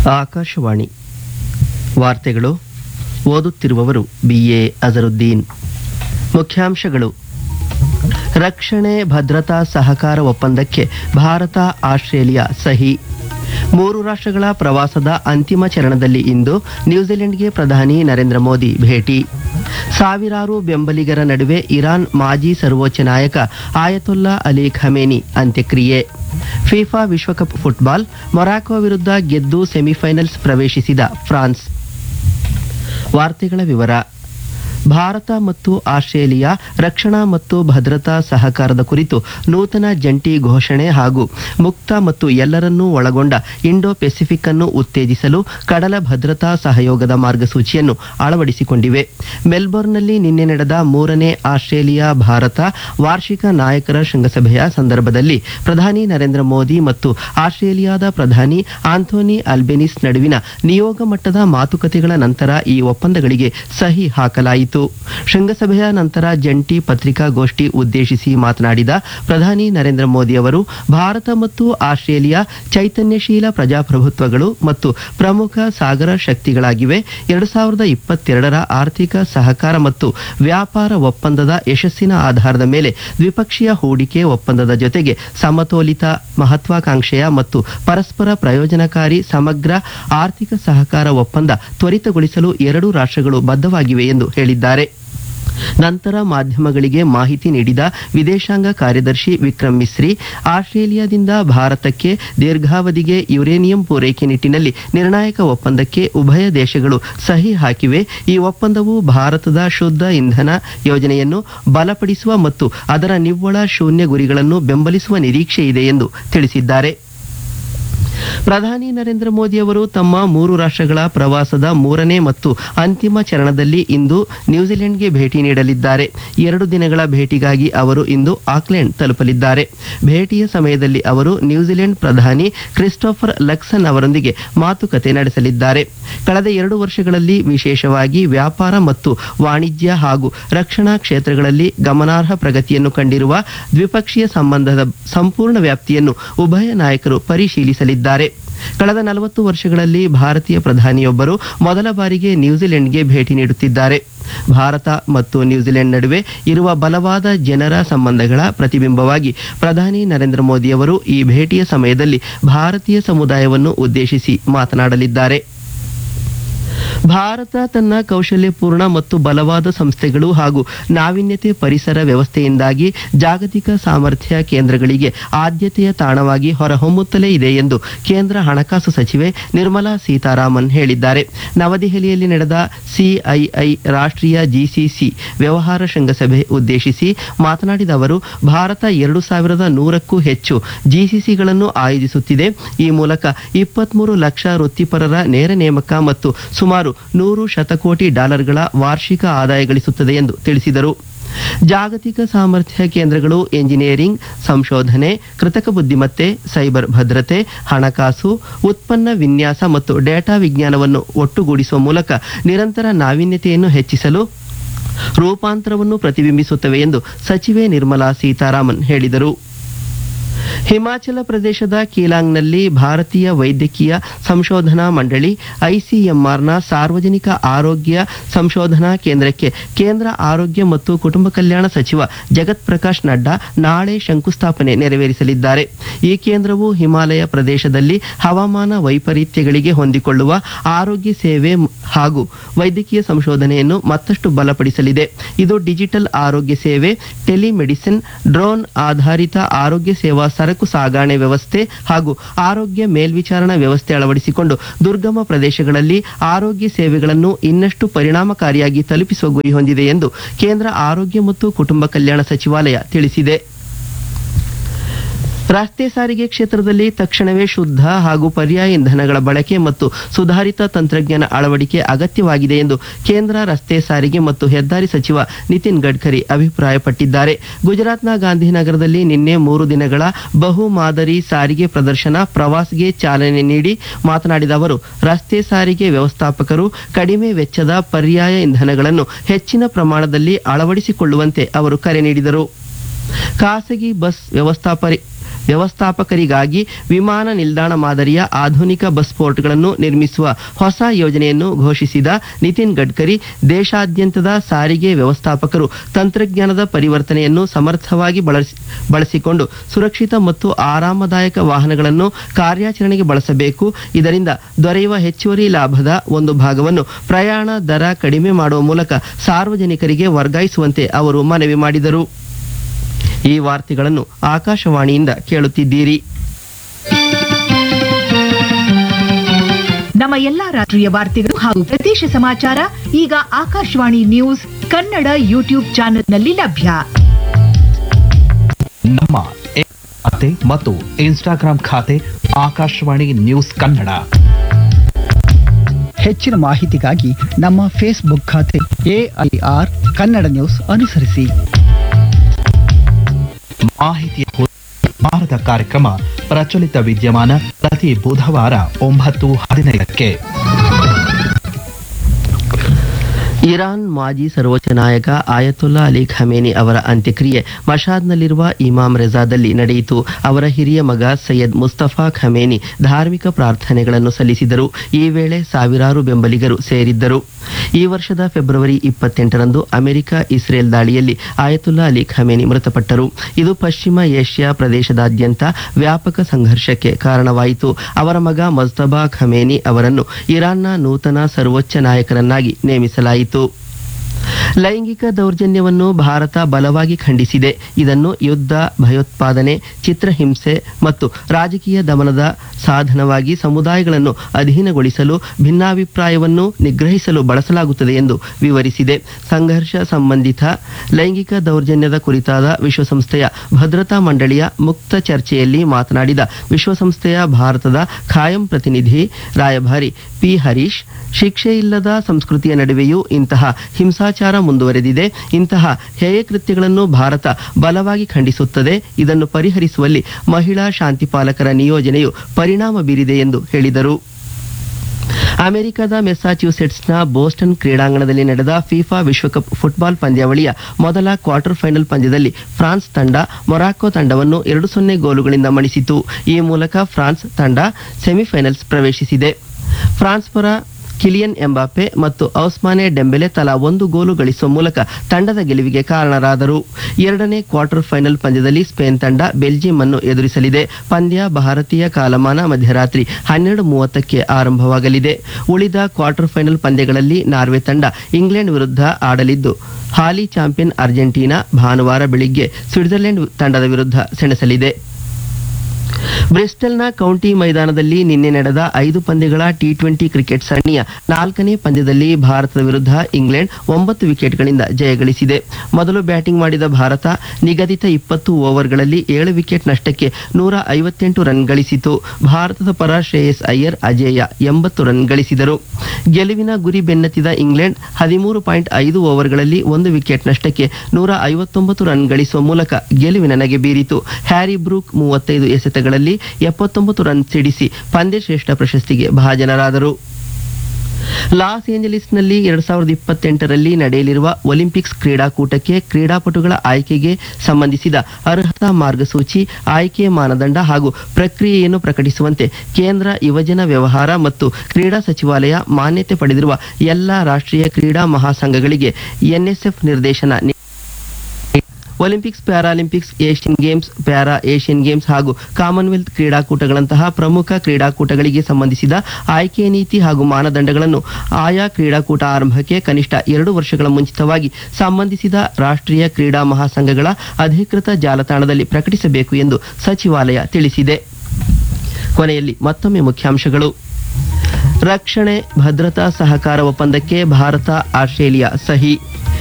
ಆಕಾಶವಾಣಿ ವಾರ್ತೆಗಳು ಓದುತ್ತಿರುವವರು ಬಿಎ ಅಜರುದ್ದೀನ್ ಮುಖ್ಯಾಂಶಗಳು ರಕ್ಷಣೆ ಭದ್ರತಾ ಸಹಕಾರ ಒಪ್ಪಂದಕ್ಕೆ ಭಾರತ ಆಸ್ಟ್ರೇಲಿಯಾ ಸಹಿ ಮೂರು ರಾಷ್ಟ್ರಗಳ ಪ್ರವಾಸದ ಅಂತಿಮ ಚರಣದಲ್ಲಿ ಇಂದು ನ್ಯೂಜಿಲೆಂಡ್ಗೆ ಪ್ರಧಾನಿ ನರೇಂದ್ರ ಮೋದಿ ಭೇಟಿ ಸಾವಿರಾರು ಬೆಂಬಲಿಗರ ನಡುವೆ ಇರಾನ್ ಮಾಜಿ ಸರ್ವೋಚ್ಚ ನಾಯಕ ಆಯತೊಲ್ಲಾ ಅಲಿ ಖಮೇನಿ ಅಂತ್ಯಕ್ರಿಯೆ ಫಿಫಾ ವಿಶ್ವಕಪ್ ಫುಟ್ಬಾಲ್ ಮೊರಾಕೊ ವಿರುದ್ಧ ಗೆದ್ದು ಸೆಮಿಫೈನಲ್ಸ್ ಪ್ರವೇಶಿಸಿದ ಫ್ರಾನ್ಸ್ ವಾರ್ತೆಗಳ ವಿವರ ಭಾರತ ಮತ್ತು ಆಸ್ಟ್ರೇಲಿಯಾ ರಕ್ಷಣಾ ಮತ್ತು ಭದ್ರತಾ ಸಹಕಾರದ ಕುರಿತು ನೂತನ ಜಂಟಿ ಘೋಷಣೆ ಹಾಗೂ ಮುಕ್ತ ಮತ್ತು ಎಲ್ಲರನ್ನೂ ಒಳಗೊಂಡ ಇಂಡೋ ಪೆಸಿಫಿಕ್ ಅನ್ನು ಉತ್ತೇಜಿಸಲು ಕಡಲ ಭದ್ರತಾ ಸಹಯೋಗದ ಮಾರ್ಗಸೂಚಿಯನ್ನು ಅಳವಡಿಸಿಕೊಂಡಿವೆ ಮೆಲ್ಬೋರ್ನ್ನಲ್ಲಿ ನಿನ್ನೆ ನಡೆದ ಮೂರನೇ ಆಸ್ಟ್ರೇಲಿಯಾ ಭಾರತ ವಾರ್ಷಿಕ ನಾಯಕರ ಶೃಂಗಸಭೆಯ ಸಂದರ್ಭದಲ್ಲಿ ಪ್ರಧಾನಿ ನರೇಂದ್ರ ಮೋದಿ ಮತ್ತು ಆಸ್ಟ್ರೇಲಿಯಾದ ಪ್ರಧಾನಿ ಆಂಥೋನಿ ಅಲ್ಬೆನಿಸ್ ನಡುವಿನ ನಿಯೋಗ ಮಟ್ಟದ ಮಾತುಕತೆಗಳ ನಂತರ ಈ ಒಪ್ಪಂದಗಳಿಗೆ ಸಹಿ ಹಾಕಲಾಯಿತು ಶೃಂಗಸಭೆಯ ನಂತರ ಜಂಟಿ ಪತ್ರಿಕಾಗೋಷ್ಠಿ ಉದ್ದೇಶಿಸಿ ಮಾತನಾಡಿದ ಪ್ರಧಾನಿ ನರೇಂದ್ರ ಮೋದಿ ಅವರು ಭಾರತ ಮತ್ತು ಆಸ್ಟ್ರೇಲಿಯಾ ಚೈತನ್ಯಶೀಲ ಪ್ರಜಾಪ್ರಭುತ್ವಗಳು ಮತ್ತು ಪ್ರಮುಖ ಸಾಗರ ಶಕ್ತಿಗಳಾಗಿವೆ ಎರಡು ಸಾವಿರದ ಇಪ್ಪತ್ತೆರಡರ ಆರ್ಥಿಕ ಸಹಕಾರ ಮತ್ತು ವ್ಯಾಪಾರ ಒಪ್ಪಂದದ ಯಶಸ್ಸಿನ ಆಧಾರದ ಮೇಲೆ ದ್ವಿಪಕ್ಷೀಯ ಹೂಡಿಕೆ ಒಪ್ಪಂದದ ಜೊತೆಗೆ ಸಮತೋಲಿತ ಮಹತ್ವಾಕಾಂಕ್ಷೆಯ ಮತ್ತು ಪರಸ್ಪರ ಪ್ರಯೋಜನಕಾರಿ ಸಮಗ್ರ ಆರ್ಥಿಕ ಸಹಕಾರ ಒಪ್ಪಂದ ತ್ವರಿತಗೊಳಿಸಲು ಎರಡೂ ರಾಷ್ಟ್ರಗಳು ಬದ್ಧವಾಗಿವೆ ಎಂದು ಹೇಳಿದ್ದಾರೆ ನಂತರ ಮಾಧ್ಯಮಗಳಿಗೆ ಮಾಹಿತಿ ನೀಡಿದ ವಿದೇಶಾಂಗ ಕಾರ್ಯದರ್ಶಿ ವಿಕ್ರಮ್ ಮಿಸ್ರಿ ಆಸ್ಟ್ರೇಲಿಯಾದಿಂದ ಭಾರತಕ್ಕೆ ದೀರ್ಘಾವಧಿಗೆ ಯುರೇನಿಯಂ ಪೂರೈಕೆ ನಿಟ್ಟಿನಲ್ಲಿ ನಿರ್ಣಾಯಕ ಒಪ್ಪಂದಕ್ಕೆ ಉಭಯ ದೇಶಗಳು ಸಹಿ ಹಾಕಿವೆ ಈ ಒಪ್ಪಂದವು ಭಾರತದ ಶುದ್ಧ ಇಂಧನ ಯೋಜನೆಯನ್ನು ಬಲಪಡಿಸುವ ಮತ್ತು ಅದರ ನಿವ್ವಳ ಶೂನ್ಯ ಗುರಿಗಳನ್ನು ಬೆಂಬಲಿಸುವ ನಿರೀಕ್ಷೆ ಇದೆ ಎಂದು ತಿಳಿಸಿದ್ದಾರೆ ಪ್ರಧಾನಿ ನರೇಂದ್ರ ಮೋದಿ ಅವರು ತಮ್ಮ ಮೂರು ರಾಷ್ಟ್ರಗಳ ಪ್ರವಾಸದ ಮೂರನೇ ಮತ್ತು ಅಂತಿಮ ಚರಣದಲ್ಲಿ ಇಂದು ನ್ಯೂಜಿಲೆಂಡ್ಗೆ ಭೇಟಿ ನೀಡಲಿದ್ದಾರೆ ಎರಡು ದಿನಗಳ ಭೇಟಿಗಾಗಿ ಅವರು ಇಂದು ಆಕ್ಲೆಂಡ್ ತಲುಪಲಿದ್ದಾರೆ ಭೇಟಿಯ ಸಮಯದಲ್ಲಿ ಅವರು ನ್ಯೂಜಿಲೆಂಡ್ ಪ್ರಧಾನಿ ಕ್ರಿಸ್ಟೋಫರ್ ಲಕ್ಸನ್ ಅವರೊಂದಿಗೆ ಮಾತುಕತೆ ನಡೆಸಲಿದ್ದಾರೆ ಕಳೆದ ಎರಡು ವರ್ಷಗಳಲ್ಲಿ ವಿಶೇಷವಾಗಿ ವ್ಯಾಪಾರ ಮತ್ತು ವಾಣಿಜ್ಯ ಹಾಗೂ ರಕ್ಷಣಾ ಕ್ಷೇತ್ರಗಳಲ್ಲಿ ಗಮನಾರ್ಹ ಪ್ರಗತಿಯನ್ನು ಕಂಡಿರುವ ದ್ವಿಪಕ್ಷೀಯ ಸಂಬಂಧದ ಸಂಪೂರ್ಣ ವ್ಯಾಪ್ತಿಯನ್ನು ಉಭಯ ನಾಯಕರು ಪರಿಶೀಲಿಸಲಿದ್ದಾರೆ ಕಳೆದ ನಲವತ್ತು ವರ್ಷಗಳಲ್ಲಿ ಭಾರತೀಯ ಪ್ರಧಾನಿಯೊಬ್ಬರು ಮೊದಲ ಬಾರಿಗೆ ನ್ಯೂಜಿಲೆಂಡ್ಗೆ ಭೇಟಿ ನೀಡುತ್ತಿದ್ದಾರೆ ಭಾರತ ಮತ್ತು ನ್ಯೂಜಿಲೆಂಡ್ ನಡುವೆ ಇರುವ ಬಲವಾದ ಜನರ ಸಂಬಂಧಗಳ ಪ್ರತಿಬಿಂಬವಾಗಿ ಪ್ರಧಾನಿ ನರೇಂದ್ರ ಮೋದಿ ಅವರು ಈ ಭೇಟಿಯ ಸಮಯದಲ್ಲಿ ಭಾರತೀಯ ಸಮುದಾಯವನ್ನು ಉದ್ದೇಶಿಸಿ ಮಾತನಾಡಲಿದ್ದಾರೆ ಭಾರತ ತನ್ನ ಕೌಶಲ್ಯಪೂರ್ಣ ಮತ್ತು ಬಲವಾದ ಸಂಸ್ಥೆಗಳು ಹಾಗೂ ನಾವೀನ್ಯತೆ ಪರಿಸರ ವ್ಯವಸ್ಥೆಯಿಂದಾಗಿ ಜಾಗತಿಕ ಸಾಮರ್ಥ್ಯ ಕೇಂದ್ರಗಳಿಗೆ ಆದ್ಯತೆಯ ತಾಣವಾಗಿ ಹೊರಹೊಮ್ಮುತ್ತಲೇ ಇದೆ ಎಂದು ಕೇಂದ್ರ ಹಣಕಾಸು ಸಚಿವೆ ನಿರ್ಮಲಾ ಸೀತಾರಾಮನ್ ಹೇಳಿದ್ದಾರೆ ನವದೆಹಲಿಯಲ್ಲಿ ನಡೆದ ಸಿಐಐ ರಾಷ್ಟ್ರೀಯ ಜಿಸಿಸಿ ವ್ಯವಹಾರ ಶೃಂಗಸಭೆ ಉದ್ದೇಶಿಸಿ ಮಾತನಾಡಿದ ಅವರು ಭಾರತ ಎರಡು ಸಾವಿರದ ನೂರಕ್ಕೂ ಹೆಚ್ಚು ಜಿಸಿಸಿಗಳನ್ನು ಆಯೋಜಿಸುತ್ತಿದೆ ಈ ಮೂಲಕ ಇಪ್ಪತ್ಮೂರು ಲಕ್ಷ ವೃತ್ತಿಪರರ ನೇರ ನೇಮಕ ಮತ್ತು ಸುಮಾರು ನೂರು ಶತಕೋಟಿ ಡಾಲರ್ಗಳ ವಾರ್ಷಿಕ ಆದಾಯ ಗಳಿಸುತ್ತದೆ ಎಂದು ತಿಳಿಸಿದರು ಜಾಗತಿಕ ಸಾಮರ್ಥ್ಯ ಕೇಂದ್ರಗಳು ಎಂಜಿನಿಯರಿಂಗ್ ಸಂಶೋಧನೆ ಕೃತಕ ಬುದ್ಧಿಮತ್ತೆ ಸೈಬರ್ ಭದ್ರತೆ ಹಣಕಾಸು ಉತ್ಪನ್ನ ವಿನ್ಯಾಸ ಮತ್ತು ಡೇಟಾ ವಿಜ್ಞಾನವನ್ನು ಒಟ್ಟುಗೂಡಿಸುವ ಮೂಲಕ ನಿರಂತರ ನಾವೀನ್ಯತೆಯನ್ನು ಹೆಚ್ಚಿಸಲು ರೂಪಾಂತರವನ್ನು ಪ್ರತಿಬಿಂಬಿಸುತ್ತವೆ ಎಂದು ಸಚಿವೆ ನಿರ್ಮಲಾ ಸೀತಾರಾಮನ್ ಹೇಳಿದರು ಹಿಮಾಚಲ ಪ್ರದೇಶದ ಕೀಲಾಂಗ್ನಲ್ಲಿ ಭಾರತೀಯ ವೈದ್ಯಕೀಯ ಸಂಶೋಧನಾ ಮಂಡಳಿ ಐಸಿಎಂಆರ್ನ ಸಾರ್ವಜನಿಕ ಆರೋಗ್ಯ ಸಂಶೋಧನಾ ಕೇಂದ್ರಕ್ಕೆ ಕೇಂದ್ರ ಆರೋಗ್ಯ ಮತ್ತು ಕುಟುಂಬ ಕಲ್ಯಾಣ ಸಚಿವ ಜಗತ್ ಪ್ರಕಾಶ್ ನಡ್ಡಾ ನಾಳೆ ಶಂಕುಸ್ಥಾಪನೆ ನೆರವೇರಿಸಲಿದ್ದಾರೆ ಈ ಕೇಂದ್ರವು ಹಿಮಾಲಯ ಪ್ರದೇಶದಲ್ಲಿ ಹವಾಮಾನ ವೈಪರೀತ್ಯಗಳಿಗೆ ಹೊಂದಿಕೊಳ್ಳುವ ಆರೋಗ್ಯ ಸೇವೆ ಹಾಗೂ ವೈದ್ಯಕೀಯ ಸಂಶೋಧನೆಯನ್ನು ಮತ್ತಷ್ಟು ಬಲಪಡಿಸಲಿದೆ ಇದು ಡಿಜಿಟಲ್ ಆರೋಗ್ಯ ಸೇವೆ ಟೆಲಿಮೆಡಿಸಿನ್ ಡ್ರೋನ್ ಆಧಾರಿತ ಆರೋಗ್ಯ ಸೇವಾ ಸರಕು ಸಾಗಣೆ ವ್ಯವಸ್ಥೆ ಹಾಗೂ ಆರೋಗ್ಯ ಮೇಲ್ವಿಚಾರಣಾ ವ್ಯವಸ್ಥೆ ಅಳವಡಿಸಿಕೊಂಡು ದುರ್ಗಮ ಪ್ರದೇಶಗಳಲ್ಲಿ ಆರೋಗ್ಯ ಸೇವೆಗಳನ್ನು ಇನ್ನಷ್ಟು ಪರಿಣಾಮಕಾರಿಯಾಗಿ ತಲುಪಿಸುವ ಗುರಿ ಹೊಂದಿದೆ ಎಂದು ಕೇಂದ್ರ ಆರೋಗ್ಯ ಮತ್ತು ಕುಟುಂಬ ಕಲ್ಯಾಣ ಸಚಿವಾಲಯ ತಿಳಿಸಿದೆ ರಸ್ತೆ ಸಾರಿಗೆ ಕ್ಷೇತ್ರದಲ್ಲಿ ತಕ್ಷಣವೇ ಶುದ್ಧ ಹಾಗೂ ಪರ್ಯಾಯ ಇಂಧನಗಳ ಬಳಕೆ ಮತ್ತು ಸುಧಾರಿತ ತಂತ್ರಜ್ಞಾನ ಅಳವಡಿಕೆ ಅಗತ್ಯವಾಗಿದೆ ಎಂದು ಕೇಂದ್ರ ರಸ್ತೆ ಸಾರಿಗೆ ಮತ್ತು ಹೆದ್ದಾರಿ ಸಚಿವ ನಿತಿನ್ ಗಡ್ಕರಿ ಅಭಿಪ್ರಾಯಪಟ್ಟಿದ್ದಾರೆ ಗುಜರಾತ್ನ ಗಾಂಧಿನಗರದಲ್ಲಿ ನಿನ್ನೆ ಮೂರು ದಿನಗಳ ಬಹು ಮಾದರಿ ಸಾರಿಗೆ ಪ್ರದರ್ಶನ ಪ್ರವಾಸ್ಗೆ ಚಾಲನೆ ನೀಡಿ ಮಾತನಾಡಿದ ಅವರು ರಸ್ತೆ ಸಾರಿಗೆ ವ್ಯವಸ್ಥಾಪಕರು ಕಡಿಮೆ ವೆಚ್ಚದ ಪರ್ಯಾಯ ಇಂಧನಗಳನ್ನು ಹೆಚ್ಚಿನ ಪ್ರಮಾಣದಲ್ಲಿ ಅಳವಡಿಸಿಕೊಳ್ಳುವಂತೆ ಅವರು ಕರೆ ನೀಡಿದರು ಖಾಸಗಿ ಬಸ್ ವ್ಯವಸ್ಥಾಪರಿ ವ್ಯವಸ್ಥಾಪಕರಿಗಾಗಿ ವಿಮಾನ ನಿಲ್ದಾಣ ಮಾದರಿಯ ಆಧುನಿಕ ಬಸ್ ಪೋರ್ಟ್ಗಳನ್ನು ನಿರ್ಮಿಸುವ ಹೊಸ ಯೋಜನೆಯನ್ನು ಘೋಷಿಸಿದ ನಿತಿನ್ ಗಡ್ಕರಿ ದೇಶಾದ್ಯಂತದ ಸಾರಿಗೆ ವ್ಯವಸ್ಥಾಪಕರು ತಂತ್ರಜ್ಞಾನದ ಪರಿವರ್ತನೆಯನ್ನು ಸಮರ್ಥವಾಗಿ ಬಳಸಿ ಬಳಸಿಕೊಂಡು ಸುರಕ್ಷಿತ ಮತ್ತು ಆರಾಮದಾಯಕ ವಾಹನಗಳನ್ನು ಕಾರ್ಯಾಚರಣೆಗೆ ಬಳಸಬೇಕು ಇದರಿಂದ ದೊರೆಯುವ ಹೆಚ್ಚುವರಿ ಲಾಭದ ಒಂದು ಭಾಗವನ್ನು ಪ್ರಯಾಣ ದರ ಕಡಿಮೆ ಮಾಡುವ ಮೂಲಕ ಸಾರ್ವಜನಿಕರಿಗೆ ವರ್ಗಾಯಿಸುವಂತೆ ಅವರು ಮನವಿ ಮಾಡಿದರು ಈ ವಾರ್ತೆಗಳನ್ನು ಆಕಾಶವಾಣಿಯಿಂದ ಕೇಳುತ್ತಿದ್ದೀರಿ ನಮ್ಮ ಎಲ್ಲಾ ರಾಷ್ಟ್ರೀಯ ವಾರ್ತೆಗಳು ಹಾಗೂ ಪ್ರದೇಶ ಸಮಾಚಾರ ಈಗ ಆಕಾಶವಾಣಿ ನ್ಯೂಸ್ ಕನ್ನಡ ಯೂಟ್ಯೂಬ್ ಚಾನೆಲ್ನಲ್ಲಿ ಲಭ್ಯ ನಮ್ಮ ಎಕ್ಸ್ ಖಾತೆ ಮತ್ತು ಇನ್ಸ್ಟಾಗ್ರಾಂ ಖಾತೆ ಆಕಾಶವಾಣಿ ನ್ಯೂಸ್ ಕನ್ನಡ ಹೆಚ್ಚಿನ ಮಾಹಿತಿಗಾಗಿ ನಮ್ಮ ಫೇಸ್ಬುಕ್ ಖಾತೆ ಎಐಆರ್ ಕನ್ನಡ ನ್ಯೂಸ್ ಅನುಸರಿಸಿ ಮಾಹಿತಿಯ ಹೊ- ವಾರದ ಕಾರ್ಯಕ್ರಮ ಪ್ರಚಲಿತ ವಿದ್ಯಮಾನ ಪ್ರತಿ ಬುಧವಾರ ಒಂಬತ್ತು ಹದಿನೈದಕ್ಕೆ ಇರಾನ್ ಮಾಜಿ ಸರ್ವೋಚ್ಚ ನಾಯಕ ಆಯತುಲ್ಲಾ ಅಲಿ ಖಮೇನಿ ಅವರ ಅಂತ್ಯಕ್ರಿಯೆ ಮಷಾದ್ನಲ್ಲಿರುವ ಇಮಾಮ್ ರೆಜಾದಲ್ಲಿ ನಡೆಯಿತು ಅವರ ಹಿರಿಯ ಮಗ ಸೈಯದ್ ಮುಸ್ತಫಾ ಖಮೇನಿ ಧಾರ್ಮಿಕ ಪ್ರಾರ್ಥನೆಗಳನ್ನು ಸಲ್ಲಿಸಿದರು ಈ ವೇಳೆ ಸಾವಿರಾರು ಬೆಂಬಲಿಗರು ಸೇರಿದ್ದರು ಈ ವರ್ಷದ ಫೆಬ್ರವರಿ ಇಪ್ಪತ್ತೆಂಟರಂದು ಅಮೆರಿಕ ಇಸ್ರೇಲ್ ದಾಳಿಯಲ್ಲಿ ಆಯತುಲ್ಲಾ ಅಲಿ ಖಮೇನಿ ಮೃತಪಟ್ಟರು ಇದು ಪಶ್ಚಿಮ ಏಷ್ಯಾ ಪ್ರದೇಶದಾದ್ಯಂತ ವ್ಯಾಪಕ ಸಂಘರ್ಷಕ್ಕೆ ಕಾರಣವಾಯಿತು ಅವರ ಮಗ ಮಜ್ತಬಾ ಖಮೇನಿ ಅವರನ್ನು ಇರಾನ್ನ ನೂತನ ಸರ್ವೋಚ್ಚ ನಾಯಕರನ್ನಾಗಿ ನೇಮಿಸಲಾಯಿತು ಲೈಂಗಿಕ ದೌರ್ಜನ್ಯವನ್ನು ಭಾರತ ಬಲವಾಗಿ ಖಂಡಿಸಿದೆ ಇದನ್ನು ಯುದ್ಧ ಭಯೋತ್ಪಾದನೆ ಚಿತ್ರಹಿಂಸೆ ಮತ್ತು ರಾಜಕೀಯ ದಮನದ ಸಾಧನವಾಗಿ ಸಮುದಾಯಗಳನ್ನು ಅಧೀನಗೊಳಿಸಲು ಭಿನ್ನಾಭಿಪ್ರಾಯವನ್ನು ನಿಗ್ರಹಿಸಲು ಬಳಸಲಾಗುತ್ತದೆ ಎಂದು ವಿವರಿಸಿದೆ ಸಂಘರ್ಷ ಸಂಬಂಧಿತ ಲೈಂಗಿಕ ದೌರ್ಜನ್ಯದ ಕುರಿತಾದ ವಿಶ್ವಸಂಸ್ಥೆಯ ಭದ್ರತಾ ಮಂಡಳಿಯ ಮುಕ್ತ ಚರ್ಚೆಯಲ್ಲಿ ಮಾತನಾಡಿದ ವಿಶ್ವಸಂಸ್ಥೆಯ ಭಾರತದ ಖಾಯಂ ಪ್ರತಿನಿಧಿ ರಾಯಭಾರಿ ಪಿ ಹರೀಶ್ ಶಿಕ್ಷೆಯಿಲ್ಲದ ಸಂಸ್ಕೃತಿಯ ನಡುವೆಯೂ ಇಂತಹ ಹಿಂಸಾಚಾರ ಮುಂದುವರೆದಿದೆ ಇಂತಹ ಹೇಯ ಕೃತ್ಯಗಳನ್ನು ಭಾರತ ಬಲವಾಗಿ ಖಂಡಿಸುತ್ತದೆ ಇದನ್ನು ಪರಿಹರಿಸುವಲ್ಲಿ ಮಹಿಳಾ ಶಾಂತಿಪಾಲಕರ ನಿಯೋಜನೆಯು ಪರಿಣಾಮ ಬೀರಿದೆ ಎಂದು ಹೇಳಿದರು ಅಮೆರಿಕದ ಮೆಸ್ಸಾಚ್ಯೂಸೆಟ್ಸ್ನ ಬೋಸ್ಟನ್ ಕ್ರೀಡಾಂಗಣದಲ್ಲಿ ನಡೆದ ಫಿಫಾ ವಿಶ್ವಕಪ್ ಫುಟ್ಬಾಲ್ ಪಂದ್ಯಾವಳಿಯ ಮೊದಲ ಕ್ವಾರ್ಟರ್ ಫೈನಲ್ ಪಂದ್ಯದಲ್ಲಿ ಫ್ರಾನ್ಸ್ ತಂಡ ಮೊರಾಕೊ ತಂಡವನ್ನು ಎರಡು ಸೊನ್ನೆ ಗೋಲುಗಳಿಂದ ಮಣಿಸಿತು ಈ ಮೂಲಕ ಫ್ರಾನ್ಸ್ ತಂಡ ಸೆಮಿಫೈನಲ್ಸ್ ಪ್ರವೇಶಿಸಿದೆ ಫ್ರಾನ್ಸ್ ಪರ ಕಿಲಿಯನ್ ಎಂಬಾಪೆ ಮತ್ತು ಔಸ್ಮಾನೆ ಡೆಂಬೆಲೆ ತಲಾ ಒಂದು ಗೋಲು ಗಳಿಸುವ ಮೂಲಕ ತಂಡದ ಗೆಲುವಿಗೆ ಕಾರಣರಾದರು ಎರಡನೇ ಕ್ವಾರ್ಟರ್ ಫೈನಲ್ ಪಂದ್ಯದಲ್ಲಿ ಸ್ಪೇನ್ ತಂಡ ಬೆಲ್ಜಿಯಂ ಅನ್ನು ಎದುರಿಸಲಿದೆ ಪಂದ್ಯ ಭಾರತೀಯ ಕಾಲಮಾನ ಮಧ್ಯರಾತ್ರಿ ಹನ್ನೆರಡು ಮೂವತ್ತಕ್ಕೆ ಆರಂಭವಾಗಲಿದೆ ಉಳಿದ ಕ್ವಾರ್ಟರ್ ಫೈನಲ್ ಪಂದ್ಯಗಳಲ್ಲಿ ನಾರ್ವೆ ತಂಡ ಇಂಗ್ಲೆಂಡ್ ವಿರುದ್ಧ ಆಡಲಿದ್ದು ಹಾಲಿ ಚಾಂಪಿಯನ್ ಅರ್ಜೆಂಟೀನಾ ಭಾನುವಾರ ಬೆಳಿಗ್ಗೆ ಸ್ವಿಟ್ಜರ್ಲೆಂಡ್ ತಂಡದ ವಿರುದ್ಧ ಸೆಣಸಲಿದೆ ಬ್ರಿಸ್ಟಲ್ನ ಕೌಂಟಿ ಮೈದಾನದಲ್ಲಿ ನಿನ್ನೆ ನಡೆದ ಐದು ಪಂದ್ಯಗಳ ಟಿ ಟ್ವೆಂಟಿ ಕ್ರಿಕೆಟ್ ಸರಣಿಯ ನಾಲ್ಕನೇ ಪಂದ್ಯದಲ್ಲಿ ಭಾರತದ ವಿರುದ್ಧ ಇಂಗ್ಲೆಂಡ್ ಒಂಬತ್ತು ವಿಕೆಟ್ಗಳಿಂದ ಜಯಗಳಿಸಿದೆ ಮೊದಲು ಬ್ಯಾಟಿಂಗ್ ಮಾಡಿದ ಭಾರತ ನಿಗದಿತ ಇಪ್ಪತ್ತು ಓವರ್ಗಳಲ್ಲಿ ಏಳು ವಿಕೆಟ್ ನಷ್ಟಕ್ಕೆ ನೂರ ಐವತ್ತೆಂಟು ರನ್ ಗಳಿಸಿತು ಭಾರತದ ಪರ ಶ್ರೇಯಸ್ ಅಯ್ಯರ್ ಅಜೇಯ ಎಂಬತ್ತು ರನ್ ಗಳಿಸಿದರು ಗೆಲುವಿನ ಗುರಿ ಬೆನ್ನತ್ತಿದ ಇಂಗ್ಲೆಂಡ್ ಹದಿಮೂರು ಪಾಯಿಂಟ್ ಐದು ಓವರ್ಗಳಲ್ಲಿ ಒಂದು ವಿಕೆಟ್ ನಷ್ಟಕ್ಕೆ ನೂರ ಐವತ್ತೊಂಬತ್ತು ರನ್ ಗಳಿಸುವ ಮೂಲಕ ಗೆಲುವಿನ ನಗೆ ಬೀರಿತು ಹ್ಯಾರಿ ಬ್ರೂಕ್ ಮೂವತ್ತೈದು ಎಸೆತಗಳಲ್ಲಿ ಎಪ್ಪತ್ತೊಂಬತ್ತು ರನ್ ಸಿಡಿಸಿ ಪಂದ್ಯಶ್ರೇಷ್ಠ ಪ್ರಶಸ್ತಿಗೆ ಭಾಜನರಾದರು ಲಾಸ್ ಏಂಜಲೀಸ್ನಲ್ಲಿ ಎರಡ್ ಸಾವಿರದ ಇಪ್ಪತ್ತೆಂಟರಲ್ಲಿ ನಡೆಯಲಿರುವ ಒಲಿಂಪಿಕ್ಸ್ ಕ್ರೀಡಾಕೂಟಕ್ಕೆ ಕ್ರೀಡಾಪಟುಗಳ ಆಯ್ಕೆಗೆ ಸಂಬಂಧಿಸಿದ ಅರ್ಹತಾ ಮಾರ್ಗಸೂಚಿ ಆಯ್ಕೆ ಮಾನದಂಡ ಹಾಗೂ ಪ್ರಕ್ರಿಯೆಯನ್ನು ಪ್ರಕಟಿಸುವಂತೆ ಕೇಂದ್ರ ಯುವಜನ ವ್ಯವಹಾರ ಮತ್ತು ಕ್ರೀಡಾ ಸಚಿವಾಲಯ ಮಾನ್ಯತೆ ಪಡೆದಿರುವ ಎಲ್ಲಾ ರಾಷ್ಟ್ರೀಯ ಕ್ರೀಡಾ ಮಹಾಸಂಘಗಳಿಗೆ ಎನ್ಎಸ್ಎಫ್ ನಿರ್ದೇಶನ ನೀಡಿದೆ. Olympics Paralympics Asian Games para Asian Games ಹಾಗೂ ಕಾಮನ್ವೆಲ್ತ್ ಕ್ರೀಡಾಕೂಟಗಳಂತಹ ಪ್ರಮುಖ ಕ್ರೀಡಾಕೂಟಗಳಿಗೆ ಸಂಬಂಧಿಸಿದ ಆಯ್ಕೆ ನೀತಿ ಹಾಗೂ ಮಾನದಂಡಗಳನ್ನು ಆಯಾ ಕ್ರೀಡಾಕೂಟ ಆರಂಭಕ್ಕೆ ಕನಿಷ್ಠ ಎರಡು ವರ್ಷಗಳ ಮುಂಚಿತವಾಗಿ ಸಂಬಂಧಿಸಿದ ರಾಷ್ಟ್ರೀಯ ಕ್ರೀಡಾ ಮಹಾಸಂಘಗಳ ಅಧಿಕೃತ ಜಾಲತಾಣದಲ್ಲಿ ಪ್ರಕಟಿಸಬೇಕು ಎಂದು ಸಚಿವಾಲಯ ತಿಳಿಸಿದೆ ಕೊನೆಯಲ್ಲಿ ಮತ್ತೊಮ್ಮೆ ಮುಖ್ಯಾಂಶಗಳು ರಕ್ಷಣೆ ಭದ್ರತಾ ಸಹಕಾರ ಒಪ್ಪಂದಕ್ಕೆ ಭಾರತ ಆಸ್ಟ್ರೇಲಿಯಾ ಸಹಿ